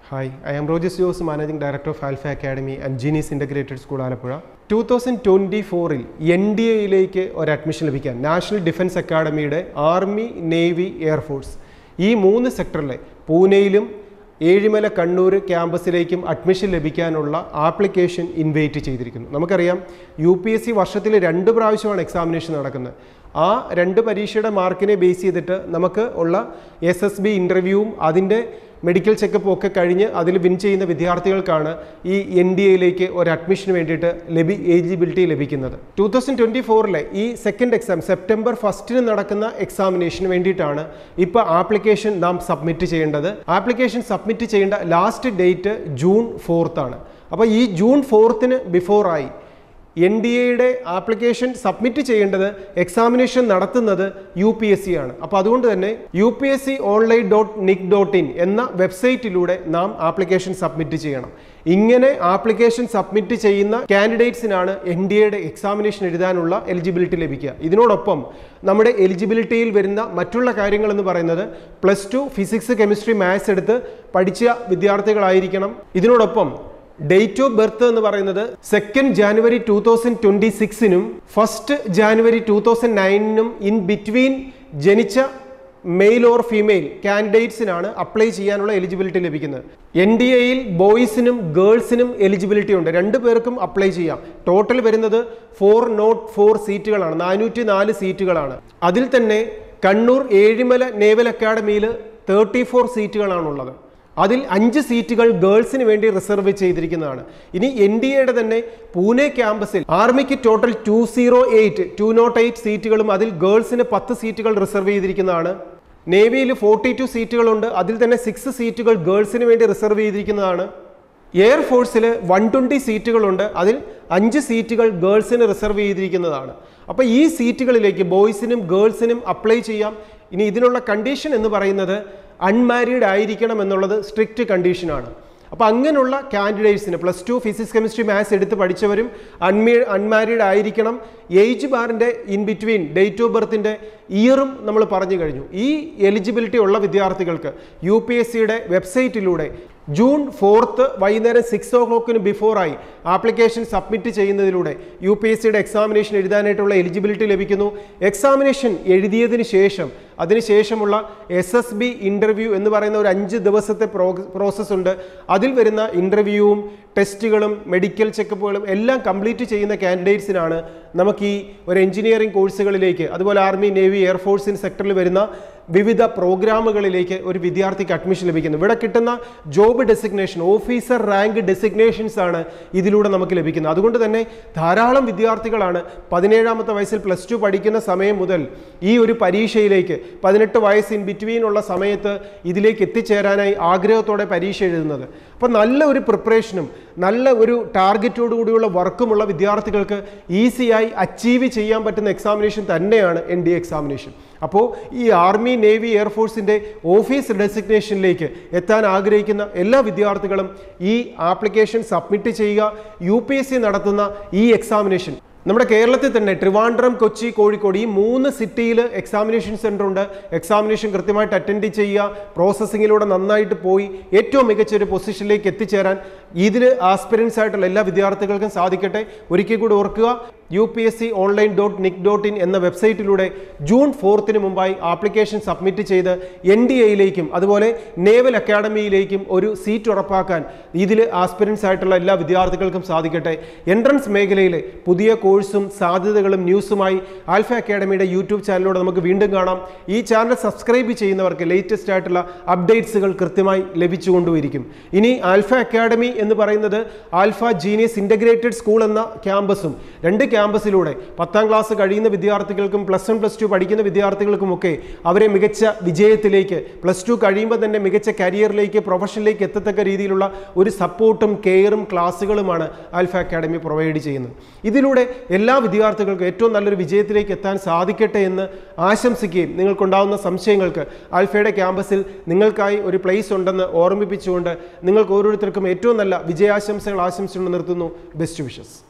Hi, I am Roger Jose, Managing Director of Alpha Academy and Genius Integrated School Alappuzha two thousand twenty ഫോറിൽ N D എയിലേക്ക് ഒരു admission ലഭിക്കാൻ national defence അക്കാഡമിയുടെ army navy air force ഈ മൂന്ന് സെക്ടറിലെ പൂനെയിലും ഏഴിമല കണ്ണൂർ ക്യാമ്പസിലേക്കും അഡ്മിഷൻ ലഭിക്കാനുള്ള ആപ്ലിക്കേഷൻ ഇൻവൈറ്റ് ചെയ്തിരിക്കുന്നു നമുക്കറിയാം യു പി എസ് സി വർഷത്തിൽ രണ്ട് പ്രാവശ്യമാണ് എക്സാമിനേഷൻ നടക്കുന്നത് ആ രണ്ട് പരീക്ഷയുടെ മാർക്കിനെ ബേസ് ചെയ്തിട്ട് നമുക്ക് ഉള്ള എസ് എസ് ബി ഇൻ്റർവ്യൂവും അതിൻ്റെ മെഡിക്കൽ ചെക്കപ്പും ഒക്കെ കഴിഞ്ഞ് അതിൽ വിൻ ചെയ്യുന്ന വിദ്യാർത്ഥികൾക്കാണ് ഈ എൻ ഡി എയിലേക്ക് ഒരു അഡ്മിഷന് വേണ്ടിയിട്ട് ലഭി എലിജിബിലിറ്റി ലഭിക്കുന്നത് ടൂ തൗസൻഡ് ട്വൻറ്റി ഫോറിലെ ഈ സെക്കൻഡ് എക്സാം സെപ്റ്റംബർ ഫസ്റ്റിന് നടക്കുന്ന എക്സാമിനേഷന് വേണ്ടിയിട്ടാണ് ഇപ്പോൾ ആപ്ലിക്കേഷൻ നാം സബ്മിറ്റ് ചെയ്യേണ്ടത് ആപ്ലിക്കേഷൻ സബ്മിറ്റ് ചെയ്യേണ്ട ലാസ്റ്റ് ഡേറ്റ് ജൂൺ ഫോർത്താണ് അപ്പോൾ ഈ ജൂൺ ഫോർത്തിന് ബിഫോറായി എൻ ഡി എയുടെ ആപ്ലിക്കേഷൻ സബ്മിറ്റ് ചെയ്യേണ്ടത് എക്സാമിനേഷൻ നടത്തുന്നത് യു പി എസ് സി ആണ് അപ്പോൾ അതുകൊണ്ട് തന്നെ U P S C online dot nic dot in എന്ന വെബ്സൈറ്റിലൂടെ നാം ആപ്ലിക്കേഷൻ സബ്മിറ്റ് ചെയ്യണം ഇങ്ങനെ ആപ്ലിക്കേഷൻ സബ്മിറ്റ് ചെയ്യുന്ന കാൻഡിഡേറ്റ്സിനാണ് എൻ ഡി എയുടെ എക്സാമിനേഷൻ എഴുതാനുള്ള എലിജിബിലിറ്റി ലഭിക്കുക ഇതിനോടൊപ്പം നമ്മുടെ എലിജിബിലിറ്റിയിൽ വരുന്ന മറ്റുള്ള കാര്യങ്ങൾ എന്ന് പറയുന്നത് plus two physics chemistry maths എടുത്ത് പഠിച്ച വിദ്യാർത്ഥികളായിരിക്കണം ഇതിനോടൊപ്പം ഡേറ്റ് ഓഫ് ബർത്ത് എന്ന് പറയുന്നത് second January two thousand twenty സിക്സിനും ഫസ്റ്റ് ജാനുവരി ടൂ തൗസൻഡ് നയനിനും ഇൻ ബിറ്റ്വീൻ ജനിച്ച മെയിൽ ഓർ ഫീമെയിൽ കാൻഡിഡേറ്റ്സിനാണ് അപ്ലൈ ചെയ്യാനുള്ള എലിജിബിലിറ്റി ലഭിക്കുന്നത് എൻ ഡി എയിൽ ബോയ്സിനും ഗേൾസിനും എലിജിബിലിറ്റി ഉണ്ട് രണ്ടു പേർക്കും അപ്ലൈ ചെയ്യാം ടോട്ടൽ വരുന്നത് ഫോർ നോട്ട് ഫോർ സീറ്റുകളാണ് നാനൂറ്റി നാല് സീറ്റുകളാണ് അതിൽ തന്നെ കണ്ണൂർ ഏഴിമല നേവൽ അക്കാഡമിയിൽ തേർട്ടി ഫോർ സീറ്റുകളാണുള്ളത് അതിൽ അഞ്ച് സീറ്റുകൾ ഗേൾസിന് വേണ്ടി റിസർവ് ചെയ്തിരിക്കുന്നതാണ് ഇനി എൻ ഡി എയുടെ തന്നെ പൂനെ ക്യാമ്പസിൽ ആർമിക്ക് total two zero eight two nought eight സീറ്റുകളും അതിൽ ഗേൾസിന് പത്ത് സീറ്റുകൾ റിസർവ് ചെയ്തിരിക്കുന്നതാണ് നേവിയിൽ ഫോർട്ടി ടു സീറ്റുകളുണ്ട് അതിൽ തന്നെ സിക്സ് സീറ്റുകൾ ഗേൾസിന് വേണ്ടി റിസർവ് ചെയ്തിരിക്കുന്നതാണ് എയർഫോഴ്സിൽ വൺ ട്വൻറ്റി സീറ്റുകളുണ്ട് അതിൽ അഞ്ച് സീറ്റുകൾ ഗേൾസിന് റിസർവ് ചെയ്തിരിക്കുന്നതാണ് അപ്പോൾ ഈ സീറ്റുകളിലേക്ക് ബോയ്സിനും ഗേൾസിനും അപ്ലൈ ചെയ്യാം ഇനി ഇതിനുള്ള കണ്ടീഷൻ എന്ന് പറയുന്നത് അൺമാരീഡ് ആയിരിക്കണം എന്നുള്ളത് സ്ട്രിക്റ്റ് കണ്ടീഷനാണ് അപ്പോൾ അങ്ങനെയുള്ള കാൻഡിഡേറ്റ്സിന് plus two physics chemistry maths എടുത്ത് പഠിച്ചവരും അൺമീ അൺമാരീഡ് ആയിരിക്കണം ഏജ് ബാറിൻ്റെ ഇൻ ബിറ്റ്വീൻ ഡേറ്റ് ഓഫ് ബർത്തിൻ്റെ ഇയറും നമ്മൾ പറഞ്ഞു കഴിഞ്ഞു ഈ എലിജിബിലിറ്റി ഉള്ള വിദ്യാർത്ഥികൾക്ക് യു പി എസ് സിയുടെ വെബ്സൈറ്റിലൂടെ ജൂൺ ഫോർത്ത് വൈകുന്നേരം സിക്സ് ഓ ക്ലോക്കിന് ബിഫോറായി ആപ്ലിക്കേഷൻ സബ്മിറ്റ് ചെയ്യുന്നതിലൂടെ യു പി എസ് സിയുടെ എക്സാമിനേഷൻ എഴുതാനായിട്ടുള്ള എലിജിബിലിറ്റി ലഭിക്കുന്നു എക്സാമിനേഷൻ എഴുതിയതിന് ശേഷം അതിനുശേഷമുള്ള എസ് എസ് ബി ഇൻ്റർവ്യൂ എന്ന് പറയുന്ന ഒരു അഞ്ച് ദിവസത്തെ പ്രോ പ്രോസസ്സ് ഉണ്ട് അതിൽ വരുന്ന ഇൻ്റർവ്യൂവും ടെസ്റ്റുകളും മെഡിക്കൽ ചെക്കപ്പുകളും എല്ലാം കംപ്ലീറ്റ് ചെയ്യുന്ന കാൻഡിഡേറ്റ്സിനാണ് നമുക്ക് ഈ ഒരു എഞ്ചിനീയറിംഗ് കോഴ്സുകളിലേക്ക് അതുപോലെ ആർമി നേവി എയർഫോഴ്സിൻ സെക്ടറിൽ വരുന്ന വിവിധ പ്രോഗ്രാമുകളിലേക്ക് ഒരു വിദ്യാർത്ഥിക്ക് അഡ്മിഷൻ ലഭിക്കുന്നു ഇവിടെ കിട്ടുന്ന job designation officer rank designations ആണ് ഇതിലൂടെ നമുക്ക് ലഭിക്കുന്നത് അതുകൊണ്ട് തന്നെ ധാരാളം വിദ്യാർത്ഥികളാണ് പതിനേഴാമത്തെ വയസ്സിൽ പ്ലസ് ടു പഠിക്കുന്ന സമയം മുതൽ ഈ ഒരു പരീക്ഷയിലേക്ക് പതിനെട്ട് വയസ്സ് ഇൻ ബിറ്റ്വീൻ ഉള്ള സമയത്ത് ഇതിലേക്ക് എത്തിച്ചേരാനായി ആഗ്രഹത്തോടെ പരീക്ഷ എഴുതുന്നത് അപ്പോൾ നല്ല ഒരു പ്രിപ്പറേഷനും നല്ല ഒരു ടാർഗറ്റോടു കൂടിയുള്ള വർക്കുമുള്ള വിദ്യാർത്ഥികൾക്ക് ഈസിയായി അച്ചീവ് ചെയ്യാൻ പറ്റുന്ന എക്സാമിനേഷൻ തന്നെയാണ് എൻ ഡി എക്സാമിനേഷൻ അപ്പോൾ ഈ ആർമി നേവി എയർഫോഴ്സിൻ്റെ ഓഫീസ് ഡെസിഗ്നേഷനിലേക്ക് എത്താൻ ആഗ്രഹിക്കുന്ന എല്ലാ വിദ്യാർത്ഥികളും ഈ ആപ്ലിക്കേഷൻ സബ്മിറ്റ് ചെയ്യുക യു നടത്തുന്ന ഈ എക്സാമിനേഷൻ നമ്മുടെ കേരളത്തിൽ തന്നെ ട്രിവാൻഡ്രം കൊച്ചി കോഴിക്കോട് ഈ മൂന്ന് സിറ്റിയിൽ എക്സാമിനേഷൻ സെൻ്റർ ഉണ്ട് എക്സാമിനേഷൻ കൃത്യമായിട്ട് അറ്റൻഡ് ചെയ്യുക പ്രോസസ്സിങ്ങിലൂടെ നന്നായിട്ട് പോയി ഏറ്റവും മികച്ച ഒരു പൊസിഷനിലേക്ക് എത്തിച്ചേരാൻ ഇതിൽ ആസ്പിറൻസ് ആയിട്ടുള്ള എല്ലാ വിദ്യാർത്ഥികൾക്കും സാധിക്കട്ടെ ഒരിക്കൽ കൂടി ഓർക്കുക U P S C online dot nic dot in എന്ന വെബ്സൈറ്റിലൂടെ ജൂൺ ഫോർത്തിന് മുമ്പായി ആപ്ലിക്കേഷൻ സബ്മിറ്റ് ചെയ്ത് എൻ ഡി എയിലേക്കും അതുപോലെ നേവൽ അക്കാഡമിയിലേക്കും ഒരു സീറ്റ് ഉറപ്പാക്കാൻ ഇതിൽ ആസ്പിറൻസ് ആയിട്ടുള്ള എല്ലാ വിദ്യാർത്ഥികൾക്കും സാധിക്കട്ടെ എൻട്രൻസ് മേഖലയിലെ പുതിയ കോഴ്സും സാധ്യതകളും ന്യൂസുമായി ആൽഫ അക്കാഡമിയുടെ യൂട്യൂബ് ചാനലിലൂടെ നമുക്ക് വീണ്ടും കാണാം ഈ ചാനൽ സബ്സ്ക്രൈബ് ചെയ്യുന്നവർക്ക് ലേറ്റസ്റ്റ് ആയിട്ടുള്ള അപ്ഡേറ്റ്സുകൾ കൃത്യമായി ലഭിച്ചുകൊണ്ടുമിരിക്കും ഇനി ആൽഫ അക്കാഡമി എന്ന് പറയുന്നത് ആൽഫ ജീനിയസ് ഇൻ്റഗ്രേറ്റഡ് സ്കൂൾ എന്ന ക്യാമ്പസും രണ്ട് ക്യാമ്പസിലൂടെ പത്താം ക്ലാസ് കഴിയുന്ന വിദ്യാർത്ഥികൾക്കും പ്ലസ് വൺ പ്ലസ് ടു പഠിക്കുന്ന വിദ്യാർത്ഥികൾക്കുമൊക്കെ അവരെ മികച്ച വിജയത്തിലേക്ക് പ്ലസ് ടു കഴിയുമ്പോൾ തന്നെ മികച്ച കരിയറിലേക്ക് പ്രൊഫഷനിലേക്ക് എത്തത്തക്ക രീതിയിലുള്ള ഒരു സപ്പോർട്ടും കെയറും ക്ലാസ്സുകളുമാണ് ആൽഫ അക്കാഡമി പ്രൊവൈഡ് ചെയ്യുന്നത് ഇതിലൂടെ എല്ലാ വിദ്യാർത്ഥികൾക്കും ഏറ്റവും നല്ലൊരു വിജയത്തിലേക്ക് എത്താൻ സാധിക്കട്ടെ എന്ന് ആശംസിക്കുകയും നിങ്ങൾക്കുണ്ടാകുന്ന സംശയങ്ങൾക്ക് ആൽഫയുടെ ക്യാമ്പസിൽ നിങ്ങൾക്കായി ഒരു പ്ലേസ് ഉണ്ടെന്ന് ഓർമ്മിപ്പിച്ചുകൊണ്ട് നിങ്ങൾക്ക് ഓരോരുത്തർക്കും ഏറ്റവും നല്ല വിജയാശംസകൾ ആശംസിച്ചുകൊണ്ട് നിർത്തുന്നു ബെസ്റ്റ് വിഷസ്